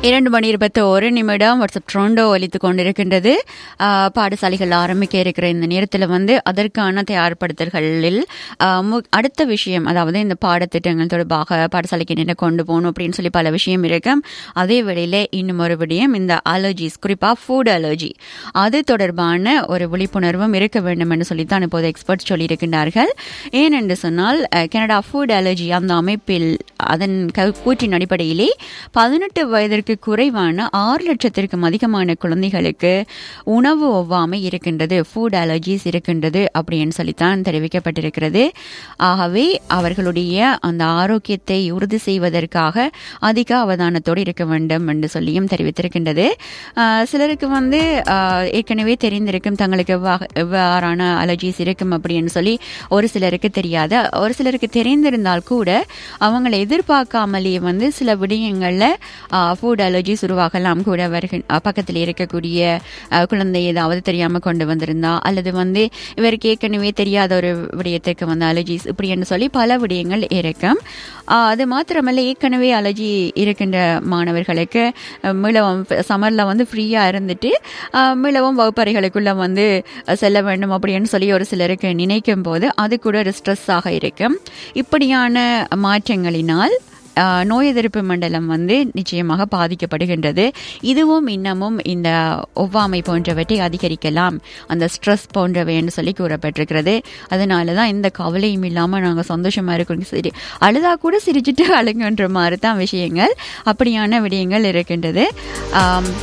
இரண்டு மணி இருபத்தி ஒரு நிமிடம் வாட்ஸ்அப் ட்ரோண்டோ ஒலித்துக் கொண்டிருக்கின்றது ஆஹ், பாடசாலைகள் ஆரம்பிக்க இருக்கிற இந்த நேரத்தில் வந்து அதற்கான தயார்படுத்தல்களில் ஆஹ், மு- அடுத்த விஷயம் அதாவது இந்த பாடத்திட்டங்கள் தொடர்பாக பாடசாலைக்கு என்ன கொண்டு போகணும் அப்படின்னு சொல்லி பல விஷயம் இருக்கு அதே வேளையில் இன்னும் ஒரு விடயம் இந்த அலர்ஜிஸ் குறிப்பாக ஃபுட் அலர்ஜி அது தொடர்பான ஒரு விழிப்புணர்வும் இருக்க வேண்டும் என்று சொல்லித்தான் இப்போது எக்ஸ்பர்ட்ஸ் சொல்லியிருக்கின்றார்கள் ஏனென்று சொன்னால் அஹ், கனடா ஃபுட் அலர்ஜி அந்த அமைப்பில் அதன் க- கூற்றின் அடிப்படையிலே பதினெட்டு வயதிற்கு குறைவான ஆறு லட்சத்திற்கும் அதிகமான குழந்தைகளுக்கு உணவு ஒவ்வாமை இருக்கின்றது ஃபுட் அலர்ஜிஸ் இருக்கின்றது அப்படின்னு சொல்லித்தான் தெரிவிக்கப்பட்டிருக்கிறது ஆகவே அவர்களுடைய அந்த ஆரோக்கியத்தை உறுதி செய்வதற்காக அதிக அவதானத்தோடு இருக்க வேண்டும் என்று சொல்லியும் தெரிவித்திருக்கின்றது ஆஹ் சிலருக்கு வந்து ஆஹ் ஏற்கனவே தெரிந்திருக்கும் தங்களுக்கு எவ்வா- எவ்வாறான அலர்ஜிஸ் இருக்கும் அப்படின்னு சொல்லி ஒரு சிலருக்கு தெரியாது ஒரு சிலருக்கு தெரிந்திருந்தால் கூட அவங்களை எதிர்பார்க்காமலேயே வந்து சில விடயங்களில் ஃபுட் அலர்ஜிஸ் உருவாகலாம் கூட வருகின் பக்கத்தில் இருக்கக்கூடிய ஆஹ் குழந்தை ஏதாவது தெரியாமல் கொண்டு வந்திருந்தா அல்லது வந்து இவருக்கு ஏற்கனவே தெரியாத ஒரு விடயத்துக்கு வந்து அலர்ஜிஸ் இப்படின்னு சொல்லி பல விடயங்கள் இருக்கும் ஆஹ் அது மாத்திரமல்ல ஏற்கனவே அலர்ஜி இருக்கின்ற மாணவர்களுக்கு அஹ், மீளவும் சம்மரில் வந்து ஃப்ரீயாக இருந்துட்டு ஆஹ், மீளவும் வகுப்பறைகளுக்குள்ள வந்து அஹ், செல்ல வேண்டும் அப்படின்னு சொல்லி ஒரு சிலருக்கு நினைக்கும் போது அது கூட ஒரு ஸ்ட்ரெஸ்ஸாக இருக்கும் இப்படியான மாற்றங்களினால் ஆஹ், நோய் எதிர்ப்பு மண்டலம் வந்து நிச்சயமாக பாதிக்கப்படுகின்றது இதுவும் இன்னமும் இந்த ஒவ்வாமை போன்றவற்றை அதிகரிக்கலாம் அந்த ஸ்ட்ரெஸ் போன்றவைன்னு சொல்லி கூறப்பட்டிருக்கிறது அதனால தான் இந்த கவலையும் இல்லாமல் நாங்கள் சந்தோஷமாக இருக்கோம் சரி அழுதா கூட சிரிச்சிட்டு அழுங்கன்ற மாதிரி தான் விஷயங்கள் அப்படியான விடயங்கள் இருக்கின்றது ஆம்,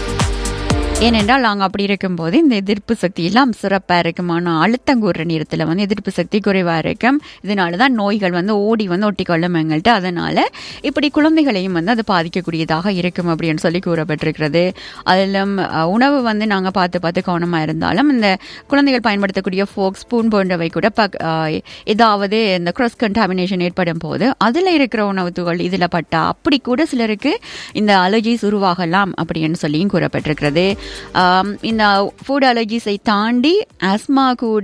ஏனென்றால் நாங்கள் அப்படி இருக்கும்போது இந்த எதிர்ப்பு சக்தி எல்லாம் சிறப்பாக இருக்கும் ஆனால் அழுத்தம் கூறுற நேரத்தில் வந்து எதிர்ப்பு சக்தி குறைவாக இருக்கும் இதனால தான் நோய்கள் வந்து ஓடி வந்து ஒட்டிக்கொள்ளும் எங்கள்கிட்ட அதனால் இப்படி குழந்தைகளையும் வந்து அது பாதிக்கக்கூடியதாக இருக்கும் அப்படின்னு சொல்லி கூறப்பட்டிருக்கிறது அதிலும் அஹ், உணவு வந்து நாங்கள் பார்த்து பார்த்து கவனமாக இருந்தாலும் இந்த குழந்தைகள் பயன்படுத்தக்கூடிய ஃபோக் ஸ்பூன் போன்றவை கூட பக் அஹ், ஏதாவது இந்த cross கண்டாமினேஷன் ஏற்படும் போது அதில் இருக்கிற உணவு துகள் இதில் பட்டா அப்படி கூட சிலருக்கு இந்த அலர்ஜிஸ் உருவாகலாம் அப்படின்னு சொல்லியும் கூறப்பட்டிருக்கிறது ஆம், இந்த ஃபுட் அலர்ஜிஸை தாண்டி ஆஸ்மா கூட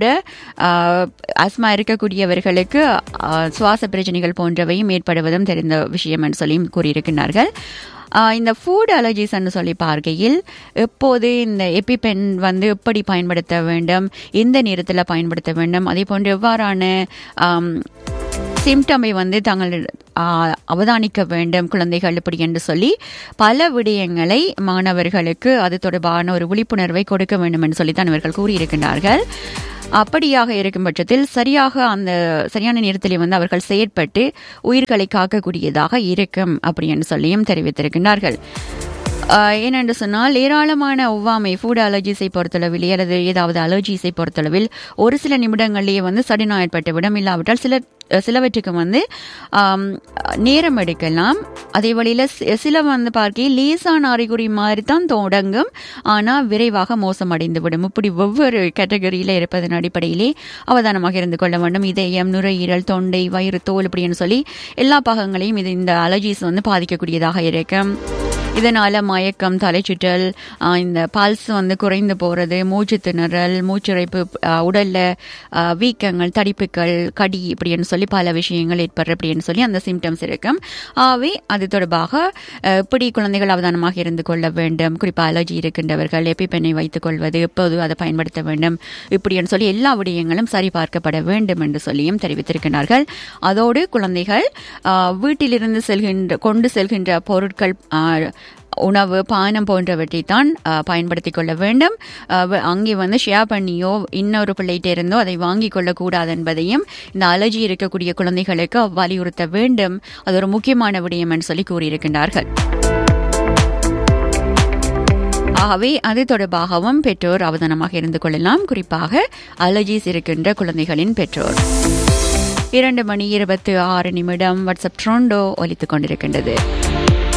ஆஸ்மா இருக்கக்கூடியவர்களுக்கு ஆ, சுவாச பிரச்சனைகள் போன்றவையும் ஏற்படுவதும் தெரிந்த விஷயம் என்று சொல்லியும் கூறியிருக்கிறார்கள் ஆ, இந்த ஃபுட் அலர்ஜிஸ்ன்னு சொல்லி பார்க்கையில் எப்போது இந்த எபிபென் வந்து எப்படி பயன்படுத்த வேண்டும் எந்த நேரத்தில் பயன்படுத்த வேண்டும் அதே போன்று எவ்வாறான ஆம், சிம்டமை வந்து தாங்கள் ஆ, அவதானிக்க வேண்டும் குழந்தைகள் இப்படி என்று சொல்லி பல விடயங்களை மாணவர்களுக்கு அது தொடர்பான ஒரு விழிப்புணர்வை கொடுக்க வேண்டும் என்று சொல்லித்தான் இவர்கள் கூறியிருக்கின்றார்கள் அப்படியாக இருக்கும் பட்சத்தில் சரியாக அந்த சரியான நேரத்தில் வந்து அவர்கள் செயற்பட்டு உயிர்களை காக்கக்கூடியதாக இருக்கும் அப்படி என்று சொல்லியும் தெரிவித்திருக்கின்றார்கள் ஆஹ் ஏனென்று சொன்னால் ஏராளமான ஒவ்வாமை ஃபுட் அலர்ஜிஸை பொறுத்தளவில் அல்லது ஏதாவது அலர்ஜிஸை பொறுத்தளவில் ஒரு சில நிமிடங்களிலேயே வந்து சடனாக ஏற்பட்டுவிடும் இல்லாவிட்டால் சில சிலவற்றுக்கு வந்து ஆம், நேரம் எடுக்கலாம் அதே வழியில் சில வந்து பார்க்க லேசான அறிகுறி மாதிரி தான் தொடங்கும் ஆனால் விரைவாக மோசமடைந்து விடும் இப்படி ஒவ்வொரு கேட்டகரியில் இருப்பதன் அடிப்படையிலே அவதானமாக இருந்து கொள்ள வேண்டும் இதயம் நுரையீரல் தொண்டை வயிறு தோல் இப்படின்னு சொல்லி எல்லா பாகங்களையும் இது இந்த அலர்ஜிஸ் வந்து பாதிக்கக்கூடியதாக இருக்கும் இதனால மயக்கம் தலைச்சுற்றல் ஆஹ் இந்த பல்ஸ் வந்து குறைந்து போறது மூச்சு திணறல் மூச்சிறைப்பு ஆஹ் உடல்ல ஆஹ் வீக்கங்கள் தடிப்புகள் கடி இப்படின்னு சொல்லி பல விஷயங்கள் ஏற்படுற அப்படின்னு சொல்லி அந்த சிம்டம்ஸ் இருக்கும் ஆகவே அது தொடர்பாக ஆஹ் எப்படி குழந்தைகள் அவதானமாக இருந்து கொள்ள வேண்டும் குறிப்பாக அலர்ஜி இருக்கின்றவர்கள் எப்பிப்பெண்ணை வைத்துக் கொள்வது எப்போது அதை பயன்படுத்த வேண்டும் இப்படின்னு சொல்லி எல்லா விடயங்களும் சரிபார்க்கப்பட வேண்டும் என்று சொல்லியும் தெரிவித்திருக்கிறார்கள் அதோடு குழந்தைகள் ஆஹ் வீட்டிலிருந்து செல்கின்ற கொண்டு செல்கின்ற பொருட்கள் ஆஹ் உணவு பானம் போன்றவற்றை தான் பயன்படுத்தி கொள்ள வேண்டும் ஆஹ் வ- அங்கே வந்து ஷேர் பண்ணியோ இன்னொரு பிள்ளைகிட்ட இருந்தோ அதை வாங்கி கொள்ளக்கூடாது என்பதையும் இந்த அலர்ஜி இருக்கக்கூடிய குழந்தைகளுக்கு வலியுறுத்த வேண்டும் அது ஒரு முக்கியமான விடயம் என்று சொல்லி கூறியிருக்கின்றார்கள் ஆகவே அது தொடர்பாகவும் பெற்றோர் அவதானமாக இருந்து கொள்ளலாம் குறிப்பாக அலர்ஜிஸ் இருக்கின்ற குழந்தைகளின் பெற்றோர் இரண்டு மணி இருபத்தி ஆறு நிமிடம் வாட்ஸ்அப் ட்ரோண்டோ ஒலித்துக் கொண்டிருக்கின்றது